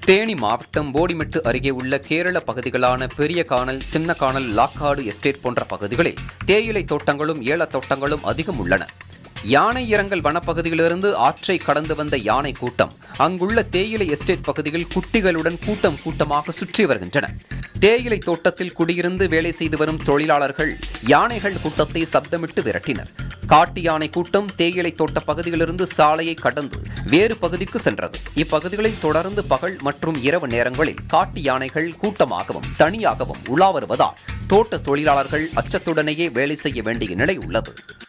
தேனி மாவட்டம் போடிமெட்டு அருகே உள்ள கேரள பகுதிகளான பெரிய கானல் சின்ன கானல் லாக்காடு எஸ்டேட் போன்ற பகுதிகளில் தேயிலை தோட்டங்களும் ஏலத் தோட்டங்களும் அதிகம் உள்ளன யானை இரங்கல் வனப்பகுதியிலிருந்து ஆற்றை கடந்து வந்த யானை கூட்டம் அங்குள்ள தேயிலை எஸ்டேட் பகுதியில் குட்டிகளுடன் கூட்டம் கூட்டமாக சுற்றி வருகின்றன தேயிலை தோட்டத்தில் குடியிருந்து வேலை செய்து வரும் தொழிலாளர்கள் யானைகள் கூட்டத்தை சப்தமிட்டு விரட்டினர் காட்டு யானை கூட்டம் தேயிலை தோட்ட பகுதியிலிருந்து சாலையை கடந்து வேறு பகுதிக்கு சென்றது இப்பகுதிகளில் தொடர்ந்து பகல் மற்றும் இரவு நேரங்களில் காட்டு யானைகள் கூட்டமாகவும் தனியாகவும் உலா வருவதால் தோட்ட தொழிலாளர்கள் அச்சத்துடனேயே வேலை செய்ய வேண்டிய நிலை உள்ளது